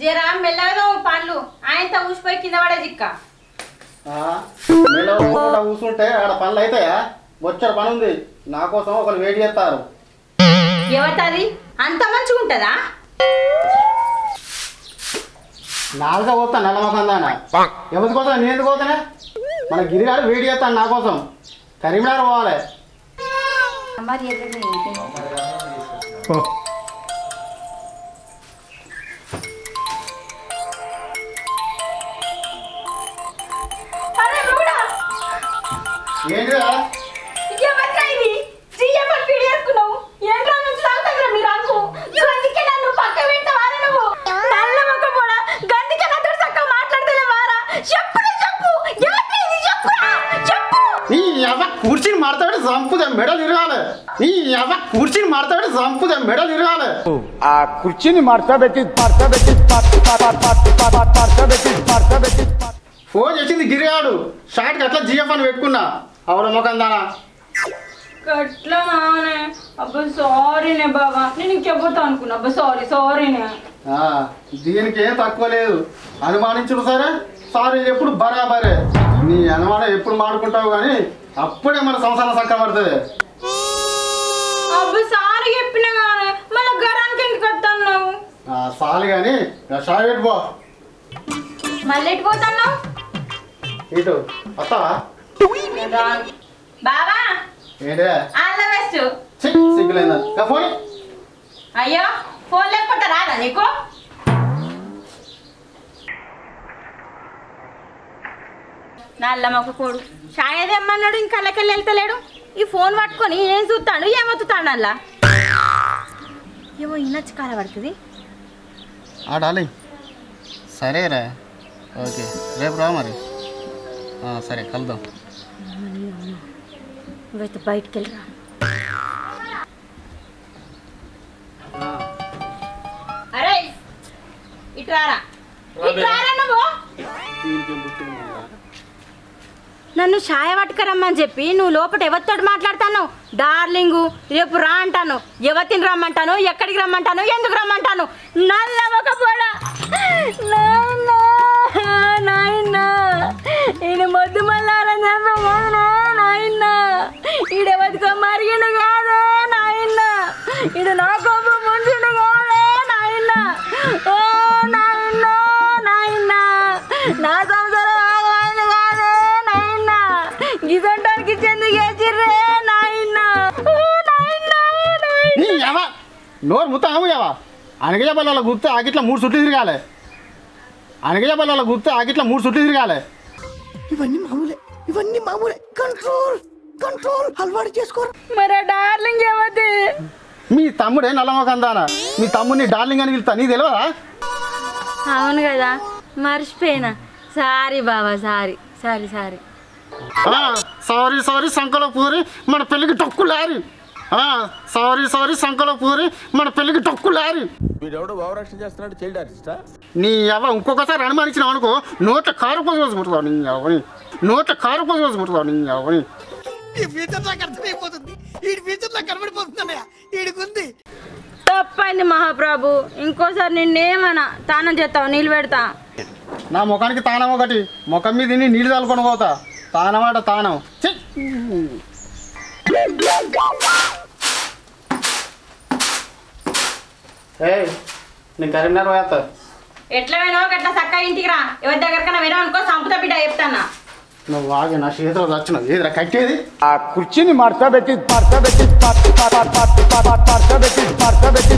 జరా మెల్లగా పండ్లు ఆయనతో ఊసిపోయి కింద పడే జిక్క మెల్ల ఊరుకుంటా కూర్చుంటే ఆడ పనులు అవుతాయా వచ్చాడు పని ఉంది నా కోసం ఒకరు వేడి చేస్తారు ఎవరిది అంత మంచిగా ఉంటుందా నాలుగా పోతా నల్లమొఖం దాన ఎవరి కోసం నేను ఎందుకు పోతానే మన గిరిగాడు వేడి చేస్తాను నా కోసం కరీంనగర్ పోవాలి మరి ఎదురు అరే మూడా ఏంటిరా ఎవరికా ఇది జిఎం అని పీడి చేసుకున్నావు ఏంట్రా నుంచి తాగుతారా మీరు అనుకో గందికే నన్ను పక్క పెట్టవారా నువ్వు నల్ల మొక్క కూడా గందికే నాతో చక్కగా మాట్లాడతలేవారా చెప్పు నీ చెప్పు ఎవరికా ఇది చెప్పురా చెప్పు నీ ఎవ కూర్చుని మాడతాడు చంపుదా మెడలు ఇరగాలి నీ ఎవ కూర్చుని మాడతాడు చంపుదా మెడలు ఇరగాలి ఆ కుర్చీని మడతబెట్టి మడతబెట్టి మడతబెట్టి మడతబెట్టి ఫోన్ చేసింది గిరిగాడు షార్ట్ అట్లా జిఎఫ్ అని పెట్టుకున్నా అవడ ముఖం దానా గట్లా నానే అబ్బా సారీనే బాబా నేను ఇంకెవ్వతా అనుకున్నా అబ్బా సారీ సారీనే ఆ, దీనికి ఏం తక్కువ లేదు అనుమానించుడు సరే సారీ ఎప్పుడు బరాబరే నీ అనుమానం ఎప్పుడు మాడుకుంటావు కానీ అప్పుడే మన సంసారం చక్క పడుతుంది అబ్బా సారీ చెప్పిన కానీ మళ్ళీ గరానికి ఎందుకు వస్తున్నావు సాలి కానీ షాయి పెట్టుకో మళ్ళీ ఎటు పోతున్నావు ఇటు వస్తావా బాబా ఏంటే ఆల్ ద బెస్ట్ సిగ్గులేదా ఇంకా ఫోన్ అయ్యో ఫోన్ లేకపోతే రాదా నీకు నల్ల మొక్క కోడు షాయద్ ఏమన్నాడు ఇంకా కళ్ళకెళ్ళి వెళ్తలేడు ఈ ఫోన్ పట్టుకొని ఏం చూస్తాడు ఏమొత్తుతాడు అలా ఏమో ఇన్నొచ్చి కాల పడుతుంది ఆ డార్లింగ్ సరేరా ఓకే రేపు రా మరి ఆ, సరే కలుద్దాం నువ్వైతే బయటికి వెళ్ళరా అరే ఇటు రారా ఇటు రారా నువ్వు నన్ను ఛాయ పట్టుకరమ్మని చెప్పి నువ్వు లోపల ఎవరితోటి మాట్లాడతాను డార్లింగు రేపు రా అంటాను ఎవరిని రమ్మంటాను ఎక్కడికి రమ్మంటాను ఎందుకు రమ్మంటాను నల్ల ఒక పొడ నాయనా, నాయనా ఈయన మొద్దు మల్లారని చెప్పగానే నాయనా ఈడెవరికో మరిగిన కాదే నాయనా ఈడు నా కోపం ముంచిన కాదే నాయనా ఓ నాయనా నాయనా నా సంసారం ఆగమైంది కాదే నాయనా గిసంటానికి చెందుకు వేసిర్రే నాయనా ఓ నాయనా నాయనా నీ ఎవ నోరు ముత్తాము ఎవ అనగజ బల్ల గుర్తు ఆగిట్లా మూడు సుట్లు తిరగాలి అనగజ బల్ల గుర్తు ఆగిట్లా మూడు సుట్లు తిరగాలి ఇవన్నీ మామూలే ఇవన్నీ మామూలే కంట్రోల్ కంట్రోల్ అలవాటు చేసుకోరు మరి ఆ డార్లింగ్ ఏమది మీ తమ్ముడే నల్లమకందానా మీ తమ్ముడిని డార్లింగ్ అని పిలుస్తా నీ తెలియదా అవును కదా మర్చిపోయినా సారీ బాబా sorry sorry sorry sorry sorry సంకలో పూరి మన పెళ్ళికి టొక్కు లారి సారీ సారీ సంకలో పూరి మన పెళ్ళికి టొక్కు లారి వీడెవడో భావరక్షణ చేస్తున్నాడు చైల్డ్ ఆర్టిస్టా నీ అవ్వ ఇంకొకసారి అనుమానించినావు అనుకో నోట కారు పోసి పోసుకుంటున్నావు నీ అవ్వని నోట కారు పోసి పోసుకుంటున్నావు నీ అవ్వని ఈ ఫ్యూచర్ నాకు అర్థమైపోతుంది ఈ ఫ్యూచర్ నాకు కనబడిపోతుందన్నయ్య ఈడికుంది తప్పైంది మహాప్రభు ఇంకోసారి నిన్నేమన్నా తానం చేస్తావు నీళ్ళు పెడతా నా ముఖానికి తానం ఒకటి ముఖం మీద నీ నీళ్ళు చల్లుకొని పోతా తానమాట తానం ఛీ! ఏయ్ నేను కరీంనగర్ పోయేస్తా ఎట్లా పోయినావు గట్లా చక్కగా ఇంటికి రా ఎవరి దగ్గరకన్నా వినవు అనుకో సంపుత బిడ్డ చెప్తానా నువ్వు ఆగి నా చేతిలో చచ్చినావు ఏదిరా కట్టేది ఆ కుర్చీని మడతబెట్టి మడతబెట్టి మడతబెట్టి మడతబెట్టి